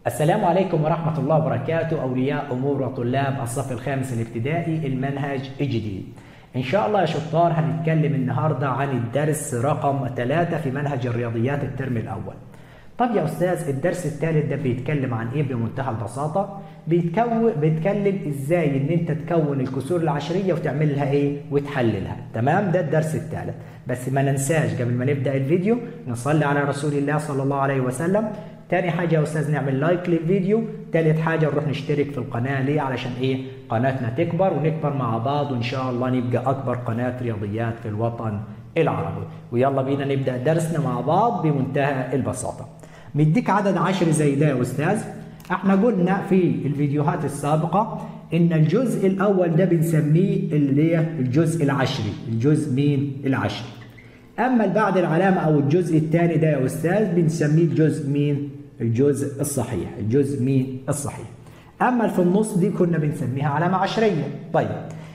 السلام عليكم ورحمة الله وبركاته أولياء أمور وطلاب الصف الخامس الابتدائي المنهج الجديد إن شاء الله يا شطار هنتكلم النهاردة عن الدرس رقم ثلاثة في منهج الرياضيات الترم الأول طب يا أستاذ الدرس الثالث ده بيتكلم عن إيه بمنتهى البساطة بيتكون بيتكلم إزاي إن أنت تكون الكسور العشرية وتعملها إيه وتحللها تمام ده الدرس الثالث بس ما ننساش قبل ما نبدأ الفيديو نصلي على رسول الله صلى الله عليه وسلم تاني حاجة يا أستاذ نعمل لايك للفيديو تالت حاجة نروح نشترك في القناة ليه علشان إيه قناتنا تكبر ونكبر مع بعض وإن شاء الله نبقى أكبر قناة رياضيات في الوطن العربي ويلا بينا نبدأ درسنا مع بعض بمنتهى البساطة مديك عدد عشر زي ده يا أستاذ احنا قلنا في الفيديوهات السابقة إن الجزء الأول ده بنسميه اللي هي الجزء العشري الجزء مين العشري أما بعد العلامة أو الجزء الثاني ده يا أستاذ بنسميه الجزء مين؟ الجزء الصحيح، الجزء مين؟ الصحيح. أما في النص دي كنا بنسميها علامة عشرية. طيب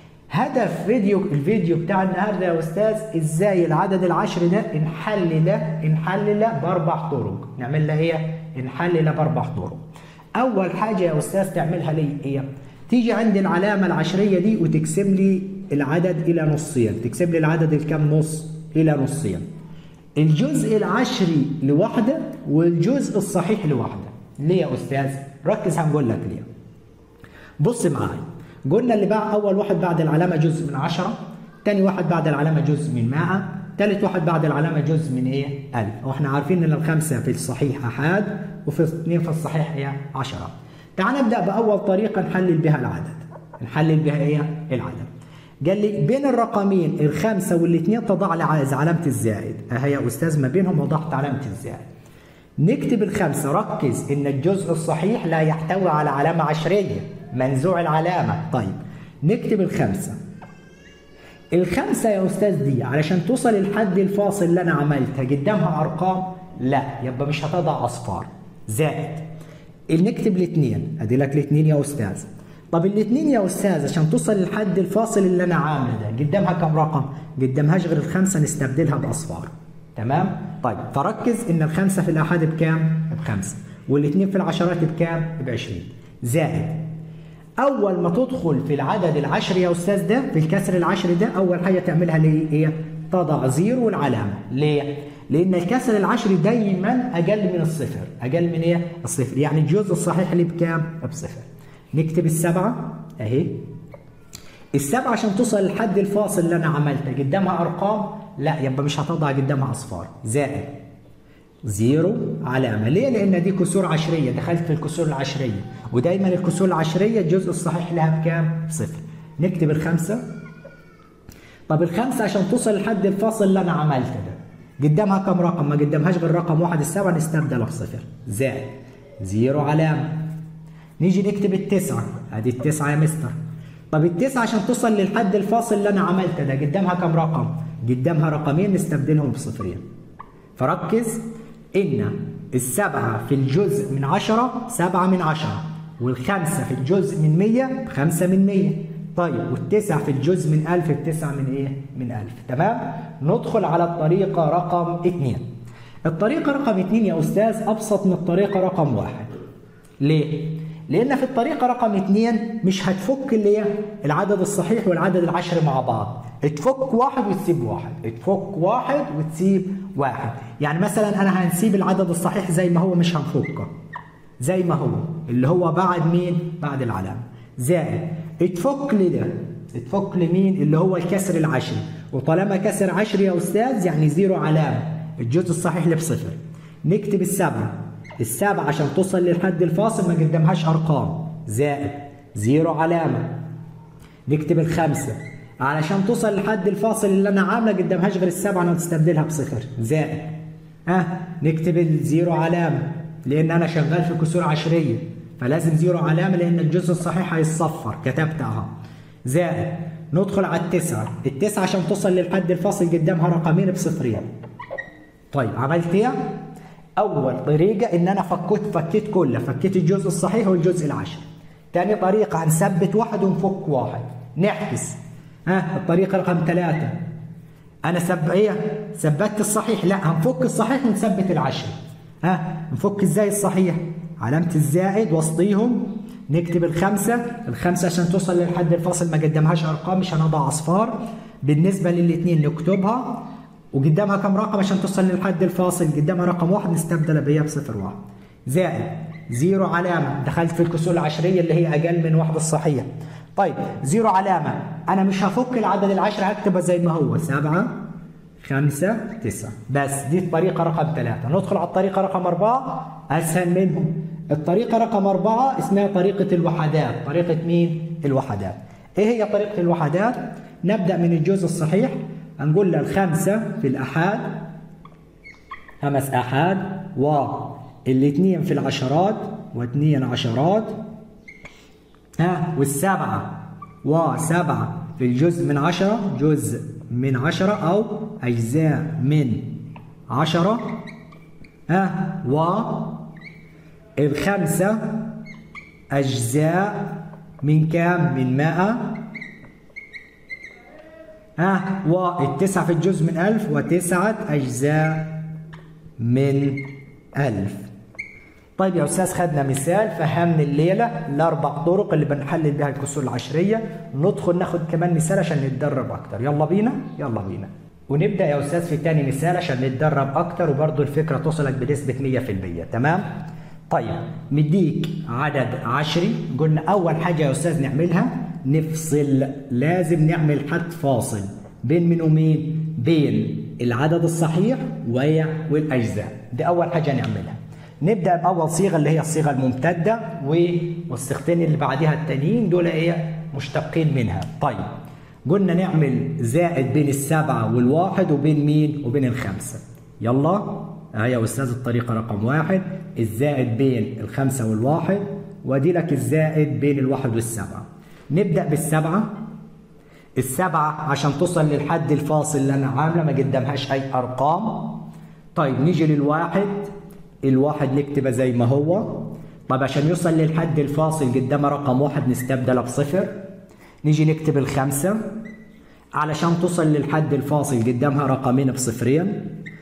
هدف فيديو الفيديو بتاع النهارده يا أستاذ إزاي العدد العشري ده نحلله نحلله بأربع طرق، نعمل لها إيه؟ نحلله بأربع طرق. أول حاجة يا أستاذ تعملها لي إيه؟ تيجي عند العلامة العشرية دي وتقسم لي العدد إلى نصين، تقسم لي العدد الكام نص؟ إلى نصين الجزء العشري لوحده والجزء الصحيح لوحده ليه يا أستاذ؟ ركز هنقول لك ليه بص معايا قلنا اللي بقى أول واحد بعد العلامة جزء من عشرة تاني واحد بعد العلامة جزء من مائة تالت واحد بعد العلامة جزء من إيه؟ ألف وإحنا عارفين إن الخمسة في الصحيح أحاد وفي اثنين في الصحيح هي عشرة تعال نبدأ بأول طريقة نحلل بها العدد نحلل بها إيه؟ العدد قال لي بين الرقمين الخمسة والاثنين تضع لي علامة الزائد اهي يا أستاذ ما بينهم وضعت علامة الزائد نكتب الخمسة ركز إن الجزء الصحيح لا يحتوي على علامة عشرية منزوع العلامة طيب نكتب الخمسة الخمسة يا أستاذ دي علشان توصل الحد الفاصل اللي أنا عملتها قدامها أرقام لا يبقى مش هتضع أصفار زائد نكتب الاثنين أدي لك الاثنين يا أستاذ طب الاثنين يا استاذ عشان توصل للحد الفاصل اللي انا عامله ده قدامها كم رقم؟ قدامهاش غير الخمسه نستبدلها باصفار تمام؟ طيب فركز ان الخمسه في الاحاد بكام؟ بخمسه والاثنين في العشرات بكام؟ ب 20 زائد اول ما تدخل في العدد العشري يا استاذ ده في الكسر العشري ده اول حاجه تعملها ليه؟ ايه؟ تضع زيرو العلامه ليه؟ لان الكسر العشري دايما اقل من الصفر اقل من ايه؟ الصفر يعني الجزء الصحيح اللي بكام؟ بصفر نكتب السبعة اهي السبعة عشان توصل للحد الفاصل اللي انا عملته قدامها ارقام لا يبقى مش هتضع قدامها اصفار زائد زيرو علامة ليه؟ لأن دي كسور عشرية دخلت في الكسور العشرية ودايما الكسور العشرية الجزء الصحيح لها بكام؟ بصفر نكتب الخمسة طب الخمسة عشان توصل لحد الفاصل اللي أنا عملته ده قدامها كم رقم؟ ما قدامهاش غير رقم واحد السبعة نستبدلها بصفر زائد زيرو علامة نيجي نكتب التسعة ادي التسعة يا مستر طب التسعة عشان توصل للحد الفاصل اللي انا عملته ده قدامها كم رقم قدامها رقمين نستبدلهم بصفرين فركز ان السبعة في الجزء من عشرة سبعة من عشرة والخمسة في الجزء من مية خمسة من مية طيب والتسعة في الجزء من ألف بتسعة من إيه؟ من ألف تمام؟ ندخل على الطريقة رقم اتنين الطريقة رقم اتنين يا أستاذ أبسط من الطريقة رقم واحد ليه؟ لان في الطريقه رقم اثنين مش هتفك اللي هي العدد الصحيح والعدد العشري مع بعض تفك واحد وتسيب واحد تفك واحد وتسيب واحد يعني مثلا انا هنسيب العدد الصحيح زي ما هو مش هنفكه زي ما هو اللي هو بعد مين بعد العلامه زائد تفك لي ده تفك لمين اللي هو الكسر العشري وطالما كسر عشري يا استاذ يعني زيرو علامه الجزء الصحيح اللي بصفر نكتب السبعه السبعة عشان توصل للحد الفاصل ما قدامهاش أرقام زائد زيرو علامة نكتب الخمسة علشان توصل للحد الفاصل اللي أنا عاملة قدامهاش غير السبعة أنا تستبدلها بصفر زائد ها أه نكتب الزيرو علامة لأن أنا شغال في كسور عشرية فلازم زيرو علامة لأن الجزء الصحيح هيتصفر كتبت أهو زائد ندخل على التسعة التسعة عشان توصل للحد الفاصل قدامها رقمين بصفرين طيب عملت ايه؟ اول طريقه ان انا فكيت فكيت كله فكيت الجزء الصحيح والجزء العشري تاني طريقه هنثبت واحد ونفك واحد نعكس ها الطريقه رقم ثلاثة انا سب ايه ثبتت الصحيح لا هنفك الصحيح ونثبت العشري ها نفك ازاي الصحيح علامة الزائد وسطيهم نكتب الخمسة الخمسة عشان توصل للحد الفاصل ما قدامهاش أرقام مش هنضع أصفار بالنسبة للاثنين نكتبها وقدامها كم رقم عشان توصل للحد الفاصل قدامها رقم واحد نستبدل بيها بصفر واحد زائد زيرو علامة دخلت في الكسور العشرية اللي هي أقل من واحد الصحيح طيب زيرو علامة أنا مش هفك العدد العشرة هكتبها زي ما هو سبعة خمسة تسعة بس دي الطريقة رقم ثلاثة ندخل على الطريقة رقم أربعة أسهل منهم الطريقة رقم أربعة اسمها طريقة الوحدات طريقة مين؟ الوحدات إيه هي طريقة الوحدات؟ نبدأ من الجزء الصحيح هنقول الخمسة في الأحاد خمس أحاد والاثنين في العشرات واثنين عشرات ها والسبعة وسبعة في الجزء من عشرة جزء من عشرة أو أجزاء من عشرة ها والخمسة أجزاء من كام؟ من مائة ها والتسعة في الجزء من ألف وتسعة أجزاء من ألف طيب يا أستاذ خدنا مثال فهمنا الليلة الأربع طرق اللي بنحلل بها الكسور العشرية ندخل ناخد كمان مثال عشان نتدرب أكتر يلا بينا يلا بينا ونبدأ يا أستاذ في تاني مثال عشان نتدرب أكتر وبرضه الفكرة توصلك بنسبة 100% تمام؟ طيب مديك عدد عشري قلنا أول حاجة يا أستاذ نعملها نفصل لازم نعمل حد فاصل بين من ومين؟ بين العدد الصحيح والأجزاء دي أول حاجة نعملها نبدأ بأول صيغة اللي هي الصيغة الممتدة والصيغتين اللي بعدها التانيين دول إيه مشتقين منها طيب قلنا نعمل زائد بين السبعة والواحد وبين مين؟ وبين الخمسة يلا هيا يا أستاذ الطريقة رقم واحد الزائد بين الخمسة والواحد وادي لك الزائد بين الواحد والسبعة نبدأ بالسبعة السبعة عشان توصل للحد الفاصل اللي أنا عاملة ما قدامهاش أي أرقام طيب نيجي للواحد الواحد نكتبه زي ما هو طيب عشان يوصل للحد الفاصل قدامه رقم واحد نستبدله بصفر نيجي نكتب الخمسة علشان توصل للحد الفاصل قدامها رقمين بصفرين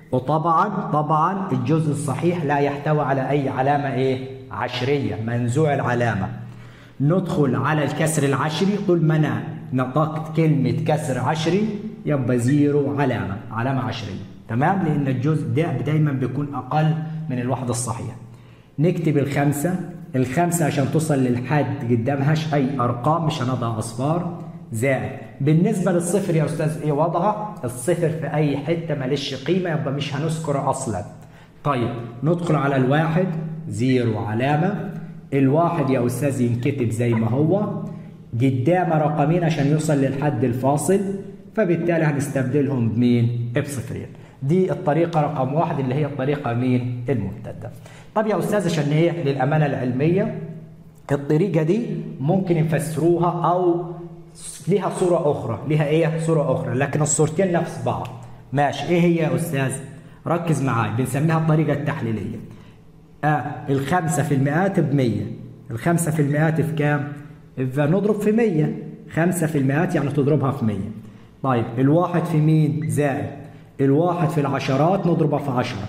وطبعا طبعا الجزء الصحيح لا يحتوي على أي علامة إيه عشرية منزوع العلامة ندخل على الكسر العشري طول ما أنا نطقت كلمة كسر عشري يبقى زيرو علامة علامة عشرية تمام لأن الجزء ده دايما بيكون أقل من الوحدة الصحيحة نكتب الخمسة الخمسة عشان توصل للحد قدامهاش أي أرقام مش هنضع أصفار زائد بالنسبة للصفر يا أستاذ إيه وضعها؟ الصفر في أي حتة مالش قيمة يبقى مش هنذكره أصلا طيب ندخل على الواحد زيرو علامة الواحد يا أستاذ ينكتب زي ما هو قدامه رقمين عشان يوصل للحد الفاصل فبالتالي هنستبدلهم بمين؟ بصفرين دي الطريقة رقم واحد اللي هي الطريقة مين؟ الممتدة. طب يا أستاذ عشان هي للأمانة العلمية الطريقة دي ممكن نفسروها أو ليها صورة أخرى، ليها إيه؟ صورة أخرى، لكن الصورتين نفس بعض. ماشي، إيه هي يا أستاذ؟ ركز معاي، بنسميها الطريقة التحليلية. آه الخمسة في المئات بمية، الخمسة في المئات في كام؟ فنضرب في مية، خمسة في المئات يعني تضربها في مية. طيب الواحد في مين؟ زائد الواحد في العشرات نضربها في عشرة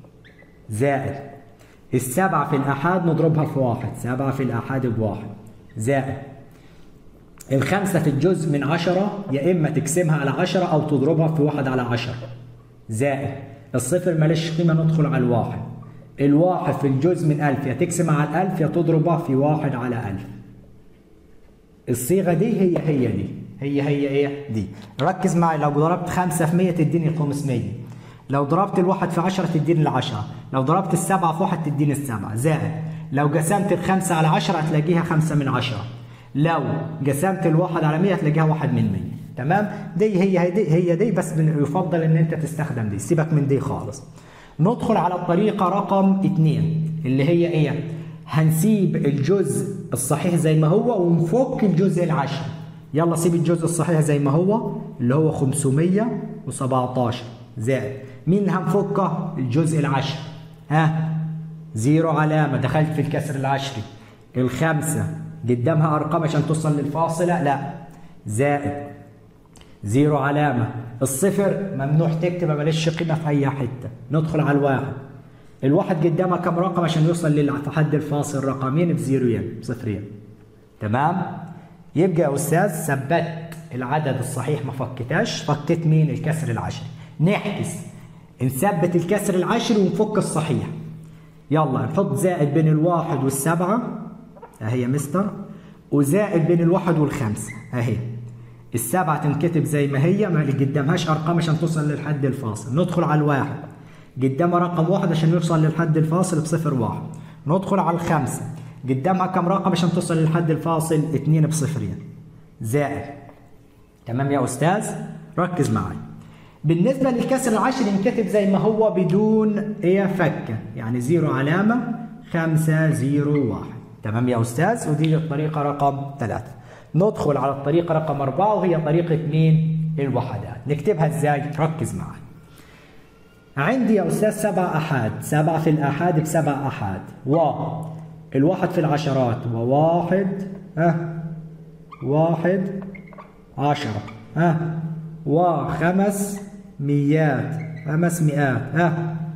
زائد السبعة في الأحاد نضربها في واحد سبعة في الأحاد بواحد زائد الخمسة في الجزء من عشرة يا إما تقسمها على عشرة أو تضربها في واحد على عشرة زائد الصفر مالش قيمة ندخل على الواحد الواحد في الجزء من ألف يا تقسمها على الألف يا تضربها في واحد على ألف الصيغة دي هي هي دي هي هي ايه دي ركز معي لو ضربت 5 في 100 تديني 500 لو ضربت الواحد في 10 تديني العشرة لو ضربت السبعة في واحد تديني السبعة زائد لو قسمت الخمسة على 10 هتلاقيها 5 من 10 لو قسمت الواحد على 100 هتلاقيها واحد من 100 تمام دي هي هي دي هي دي بس يفضل ان انت تستخدم دي سيبك من دي خالص ندخل على الطريقة رقم 2 اللي هي ايه هنسيب الجزء الصحيح زي ما هو ونفك الجزء العشري يلا سيب الجزء الصحيح زي ما هو اللي هو 517 زائد مين هنفكه الجزء العشري ها زيرو علامة دخلت في الكسر العشري الخمسة قدامها أرقام عشان توصل للفاصلة لا زائد زيرو علامة الصفر ممنوع تكتب ماليش قيمة في أي حتة ندخل على الواحد الواحد قدامها كم رقم عشان يوصل للحد الفاصل رقمين بزيروين بصفرين تمام يبقى يا استاذ ثبت العدد الصحيح ما فكتهاش فكيت مين الكسر العشري نحجز نثبت الكسر العشري ونفك الصحيح يلا نحط زائد بين الواحد والسبعة اهي يا مستر وزائد بين الواحد والخمسة اهي السبعة تنكتب زي ما هي ما قدامهاش ارقام عشان توصل للحد الفاصل ندخل على الواحد قدامها رقم واحد عشان يوصل للحد الفاصل بصفر واحد ندخل على الخمسة قدامها كم رقم عشان توصل للحد الفاصل اتنين بصفرين زائد تمام يا استاذ ركز معي بالنسبة للكسر العشري ينكتب زي ما هو بدون ايه فكة يعني زيرو علامة خمسة زيرو واحد تمام يا استاذ ودي الطريقة رقم ثلاثة ندخل على الطريقة رقم أربعة وهي طريقة مين الوحدات نكتبها ازاي ركز معي عندي يا أستاذ سبع أحاد سبعة في الآحاد بسبع أحاد و الواحد في العشرات وواحد أه واحد عشرة أه وخمس ميات خمس مئات أه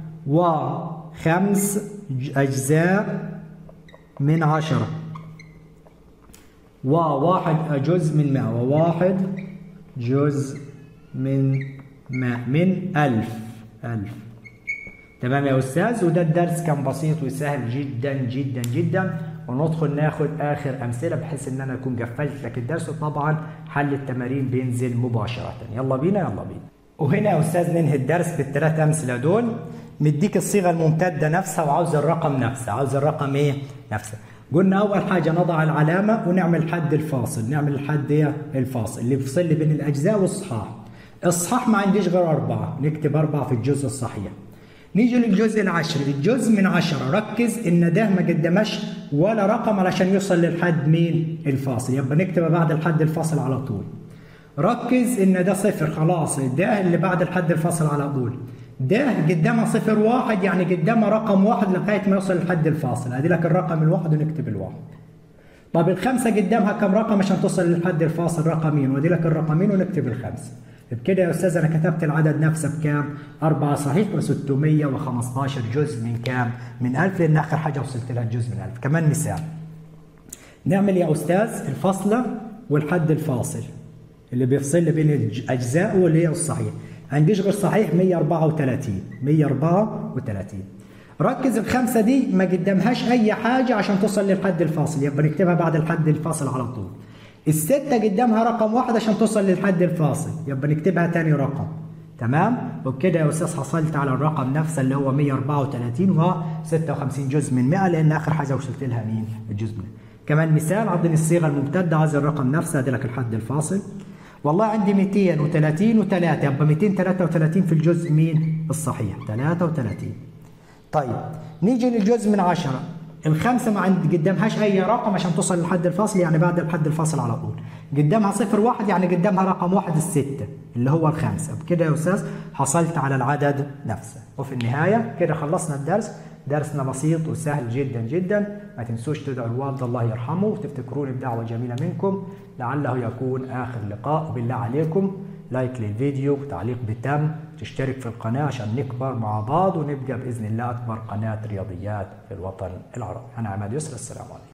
وخمس أجزاء من عشرة وواحد جزء من مئة وواحد جزء من مئة من ألف ألف تمام يا أستاذ وده الدرس كان بسيط وسهل جدا جدا جدا وندخل ناخد آخر أمثلة بحيث إن أنا أكون قفلت لك الدرس وطبعا حل التمارين بينزل مباشرة يلا بينا يلا بينا وهنا يا أستاذ ننهي الدرس بالثلاث أمثلة دول مديك الصيغة الممتدة نفسها وعاوز الرقم نفسه عاوز الرقم إيه نفسه قلنا أول حاجة نضع العلامة ونعمل حد الفاصل نعمل الحد إيه الفاصل اللي بيفصل لي بين الأجزاء والصحاح الصحاح ما عنديش غير أربعة نكتب أربعة في الجزء الصحيح نيجي للجزء العشري الجزء من عشرة ركز إن ده ما قدمش ولا رقم علشان يوصل للحد مين الفاصل يبقى نكتبه بعد الحد الفاصل على طول ركز إن ده صفر خلاص ده اللي بعد الحد الفاصل على طول ده قدامها صفر واحد يعني قدامها رقم واحد لغاية ما يوصل للحد الفاصل أدي لك الرقم الواحد ونكتب الواحد طب الخمسة قدامها كم رقم عشان توصل للحد الفاصل رقمين وادي لك الرقمين ونكتب الخمسة بكده يا استاذ انا كتبت العدد نفسه بكام؟ 4 صحيح و615 جزء من كام؟ من 1000 لان اخر حاجه وصلت لها جزء من 1000 كمان مثال نعمل يا استاذ الفصله والحد الفاصل اللي بيفصل لي بين الاجزاء واللي هي الصحيح عنديش غير صحيح 134 134 ركز الخمسه دي ما قدامهاش اي حاجه عشان توصل للحد الفاصل يبقى نكتبها بعد الحد الفاصل على طول الستة قدامها رقم واحد عشان توصل للحد الفاصل يبقى نكتبها تاني رقم تمام وبكده يا استاذ حصلت على الرقم نفسه اللي هو 134 و 56 جزء من 100 لان اخر حاجه وصلت لها مين الجزء من كمان مثال عطني الصيغه الممتده عايز الرقم نفسه ادي لك الحد الفاصل والله عندي 230 و3 يبقى 233 في الجزء مين الصحيح 33 طيب نيجي للجزء من 10 الخمسة ما عند قدامهاش أي رقم عشان توصل للحد الفاصل يعني بعد الحد الفاصل على طول قدامها صفر واحد يعني قدامها رقم واحد الستة اللي هو الخمسة بكده يا أستاذ حصلت على العدد نفسه وفي النهاية كده خلصنا الدرس درسنا بسيط وسهل جدا جدا ما تنسوش تدعوا الوالد الله يرحمه وتفتكروني بدعوة جميلة منكم لعله يكون آخر لقاء بالله عليكم لايك للفيديو وتعليق بتم تشترك في القناة عشان نكبر مع بعض ونبقى بإذن الله أكبر قناة رياضيات في الوطن العربي أنا عماد يسر السلام عليكم